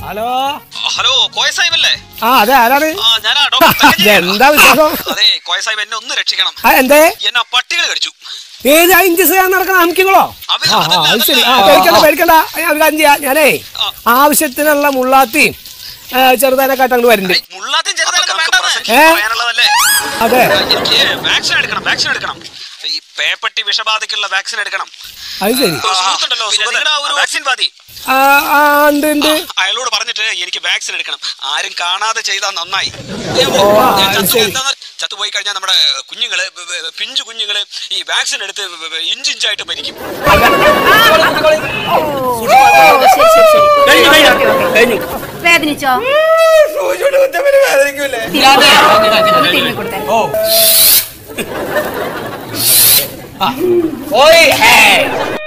Hello hello Koya Sahib അല്ലേ ആ അതെ ആരാണ് ആ ഞാനാ ഡോക്ടർ തങ്കച്ചി. എന്താ വിശേഷം അതെ കോയ സാഹിബ് എന്നെ ഒന്ന് രക്ഷിക്കണം ആ എന്തേ എന്നെ പട്ടികൾ കടിച്ചു ഏത് ഇഞ്ചസ് നടക്കണ അമിക്കുകളോ അവര് ആ ആ അതല്ല, അത് ശരി ആ അതല്ല. പേടിക്കണ്ട പേടിക്കണ്ട ഞാൻ ഒരു കാര്യം ചെയ്യാം ഞാനേ ആ. ആവശ്യത്തിനുള്ള മുള്ളാത്തിയും ചെറുതാനൊക്കെ ആയിട്ട് അങ്ങോട്ട് വരുന്നുണ്ട് മുള്ളാത്തും ചെറുതാനൊക്കെ വേണ്ടെന്ന്. ഏ? പറയാനുള്ളതല്ലേ അതെ എനിക്ക് വാക്സിൻ എടുക്കണം വാക്സിൻ എടുക്കണം ഈ പേപ്പട്ടി വിഷബാധയ്ക്കുള്ള വാക്സിൻ എടുക്കണം അത് ശരി ഒരു സുഹൃത്തുണ്ടല്ലോ നിങ്ങളുടെ ആ ഒരു വാക്സിൻ ബാധി ആ ആ ഉണ്ട് ഉണ്ട് അയാളോട് പറഞ്ഞിട്ട് എനിക്ക് വാക്സിൻ എടുക്കണം ആരും കാണാതെ ചെയ്താൽ നന്നായി ഓ, ആ, അത് ശരി. ചത്തുപോയി കഴിഞ്ഞാൽ നമ്മുടെ കുഞ്ഞുങ്ങള് ബ- ബ- പിഞ്ചു കുഞ്ഞുങ്ങള് ഈ വാക്സിൻ എടുത്ത് ബ- ബ- ഇഞ്ചിഞ്ചായിട്ട് മരിക്കും ശരി ശരി ശരി വേദനിച്ചോ തിരിഞ്ഞു കൊടുത്തേ ഓയ് ഹേ